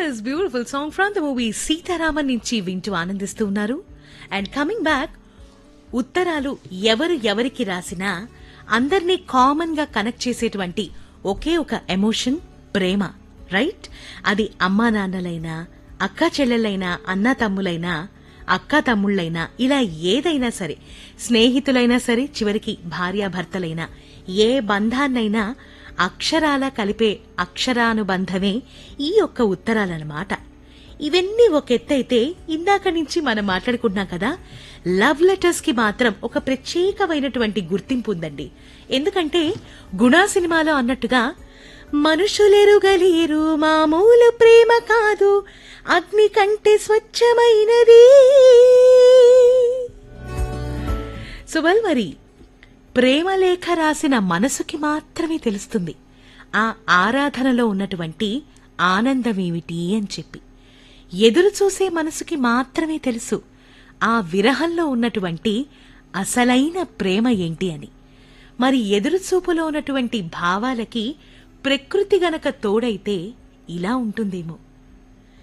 yes beautiful song from the movie Sitaraman నుంచి వింటూ ఆనందిస్తూ ఉన్నారు అండ్ కమింగ్ బ్యాక్ ఉత్తరాలు ఎవరు ఎవరికి రాసినా అందరినీ కామన్ గా కనెక్ట్ చేసేటువంటి ఒకే ఒక ఎమోషన్ ప్రేమ రైట్ అది అమ్మా నాన్నలైనా అక్కా చెల్లెలైనా అన్నా తమ్ములైనా అక్కా తమ్ముళ్ళైనా ఇలా ఏదైనా సరే స్నేహితులైనా సరే చివరికి భార్యాభర్తలైనా ఏ బంధాన్నైనా అక్షరాల కలిపే అక్షరానుబంధమే ఈ యొక్క ఉత్తరాలన్నమాట ఇవన్నీ ఒక ఎత్తైతే ఇందాక నుంచి మనం మాట్లాడుకుంటున్నాం కదా లవ్ లెటర్స్ కి మాత్రం ఒక ప్రత్యేకమైనటువంటి గుర్తింపు ఉందండి ఎందుకంటే గుణా సినిమాలో అన్నట్టుగా మనుషులెరుగలేరు మామూలు ప్రేమ కాదు అగ్ని కంటే స్వచ్ఛమైనది సుబల్ మరి ప్రేమలేఖ రాసిన మనసుకి మాత్రమే తెలుస్తుంది ఆ ఆరాధనలో ఉన్నటువంటి ఆనందమేమిటి అని చెప్పి ఎదురు చూసే మనసుకి మాత్రమే తెలుసు ఆ విరహంలో ఉన్నటువంటి అసలైన ప్రేమ ఏంటి అని మరి ఎదురుచూపులో ఉన్నటువంటి భావాలకి ప్రకృతి గనక తోడైతే ఇలా ఉంటుందేమో